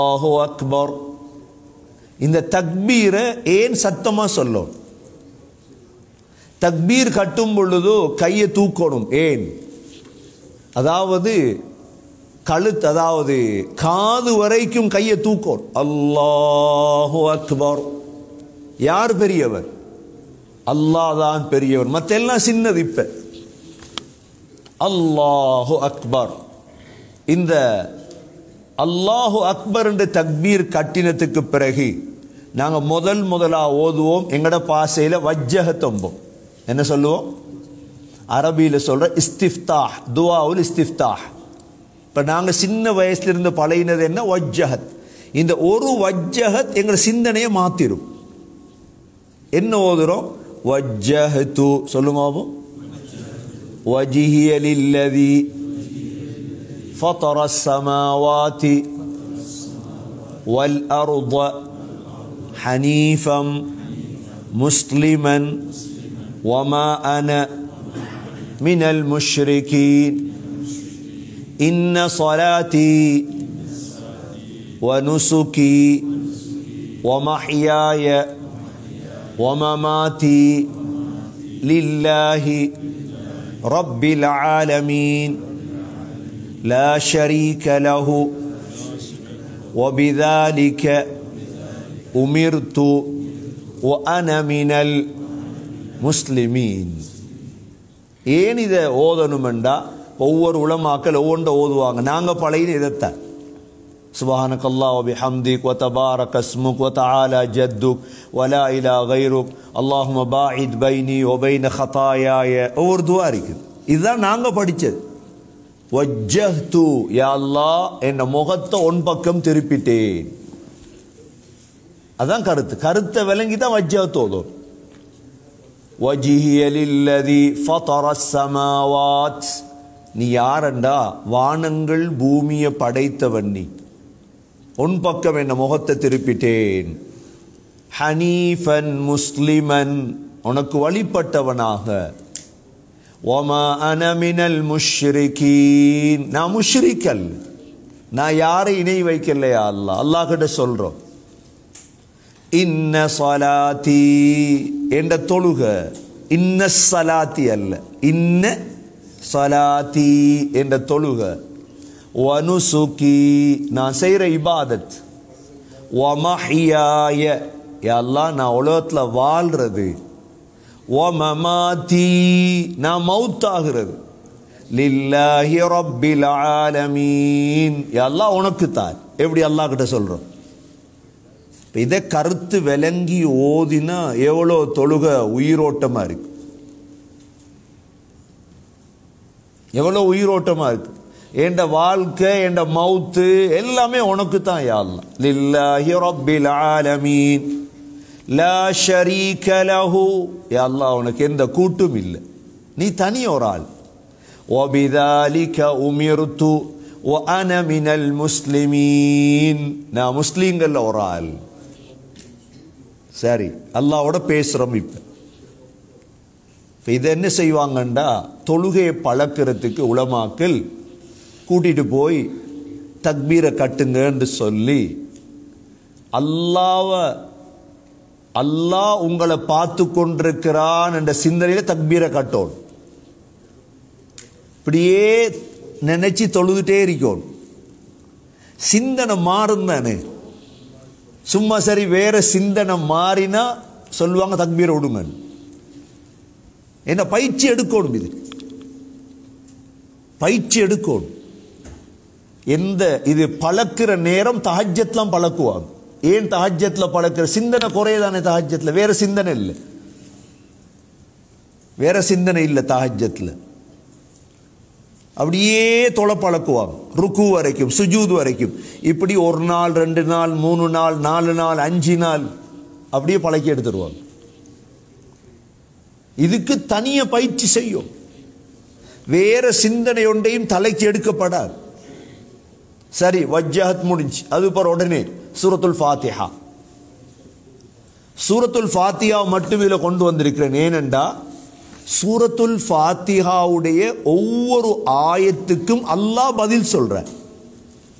அல்லாஹு அக்பர் இந்த தக்பீரை ஏன் சத்தமா சொல்லும் தக்பீர் கட்டும் பொழுதோ கையை தூக்கணும் ஏன் அதாவது கழுத்து அதாவது காது வரைக்கும் கையை தூக்கணும் அல்லாஹு அக்பர் யார் பெரியவர் அல்லாஹ் தான் பெரியவர் மத்த எல்லாம் சின்னது இப்ப அல்லாஹு அக்பர் இந்த அல்லாஹு அக்பர் என்ற தக்பீர் கட்டினத்துக்கு பிறகு நாங்க முதல் முதலா ஓதுவோம் எங்கட பாசையில வஜ்ஜக தொம்போம் என்ன சொல்லுவோம் அரபியில சொல்ற இஸ்திஃப்தாஹ் துவாவுல் இஸ்திஃப்தாஹ் இப்ப நாங்க சின்ன வயசுல இருந்து பழகினது என்ன வஜ்ஜஹத் இந்த ஒரு வஜ்ஜஹத் எங்க சிந்தனையை மாத்திரும் என்ன ஓதுறோம் வஜ்ஜஹத்து சொல்லுங்க பாப்போம். وجهي للذي فطر السماوات والأرض حنيفا مسلما وما أنا من المشركين إن صلاتي ونسكي ومحياي ومماتي لله رب العالمين لا شريك له وبذلك أمرت وأنا من المسلمين ஏன் இதை ஓதணுமெண்டா ஒவ்வொரு உலமாக்கள் ஒவ்வொன்றை ஓதுவாங்க நாங்கள் பழைய இதைத்தான் سبحانك الله وبحمدك وتبارك اسمك وتعالى جدك ولا إله غيرك اللهم باعد بيني وبين خطاياي ஒவ்வொரு துவா இருக்குது இதுதான் நாங்க படிச்சது வஜ்ஜஹ்து யா அல்லாஹ் என் முகத்தை உன் பக்கம் திருப்பிட்டேன் அதான் கருத்து கருத்தை விளங்கி தான் வஜ்ஜஹ்து ஓதும் وجهي للذي فطر السماوات நீ யாரண்டா வானங்கள் பூமியை படைத்தவன் நீ உன் பக்கம் என்ன முகத்தை திருப்பிட்டேன் ஹனீஃபன் முஸ்லிமன் உனக்கு வழிபட்டவனாக ஒமா அனமினல் முஷ்ரிகீன் நான் முஷ்ரிக்கல் நான் யாரை இணை வைக்கலையா அல்லாஹ் அல்லாஹ் கிட்ட சொல்றோம் இன்ன சலாத்தி என்ற தொழுக இன்ன சலாத்தி அல்ல இன்ன சலாத்தி என்ற தொழுக வனுசுகி நான் செய்கிற இபாதத் வமஹியாய எல்லாம் நான் உலகத்தில் வாழ்றது வமமாதி நான் மவுத்தாகிறது லில்லாஹி ரப்பில் ஆலமீன் எல்லாம் உனக்கு தான் எப்படி அல்லாஹ் கிட்ட சொல்றோம் இப்ப இதை கருத்து விளங்கி ஓதினா எவ்வளோ தொழுக உயிரோட்டமா இருக்கு எவ்வளோ உயிரோட்டமா இருக்கு என்ற வாழ்க்கை என்ற மவுத்து எல்லாமே உனக்கு தான் யாழ்லாம் லில்லாஹி ரப்பில் ஆலமீன் லா ஷரீக லஹு யா அல்லாஹ் உனக்கு எந்த கூட்டும் இல்லை நீ தனி ஒரு ஆள் وبذلك أمرت وأنا من المسلمين நான் முஸ்லீம்கள்ல ஒரு ஆள் சரி அல்லாவோட பேசுறோம் இப்ப இப்ப இதை என்ன செய்வாங்கண்டா தொழுகையை பழக்கிறதுக்கு உலமாக்கள் கூட்டிட்டு போய் தக்பீரை கட்டுங்கன்னு சொல்லி அல்லாவ அல்லாஹ் உங்களை பார்த்து கொண்டிருக்கிறான் என்ற சிந்தனையில தக்பீரை கட்டோம் இப்படியே நினைச்சு தொழுதுட்டே இருக்கணும் சிந்தனை மாறும் தானே சும்மா சரி வேற சிந்தனை மாறினா சொல்லுவாங்க தக்பீரை விடுங்க என்ன பயிற்சி எடுக்கணும் இது பயிற்சி எடுக்கணும் எந்த இது பழக்கிற நேரம் தஹஜத்லாம் பழக்குவாங்க ஏன் தஹஜத்ல பழக்கிற சிந்தனை குறையதானே தஹஜத்ல வேற சிந்தனை இல்லை வேற சிந்தனை இல்லை தஹஜத்ல அப்படியே தொலை பழக்குவாங்க ருக்கு வரைக்கும் சுஜூத் வரைக்கும் இப்படி ஒரு நாள் ரெண்டு நாள் மூணு நாள் நாலு நாள் அஞ்சு நாள் அப்படியே பழக்கி எடுத்துருவாங்க இதுக்கு தனிய பயிற்சி செய்யும் வேற சிந்தனை ஒன்றையும் தலைக்கு எடுக்கப்படாது சரி வஜ்ஜஹத் முடிஞ்சு அது பிற உடனே சூரத்துல் ஃபாத்திஹா சூரத்துல் ஃபாத்திஹா மட்டும் இதில் கொண்டு வந்திருக்கிறேன் ஏனென்றா சூரத்துல் ஃபாத்திஹாவுடைய ஒவ்வொரு ஆயத்துக்கும் அல்லாஹ் பதில் சொல்ற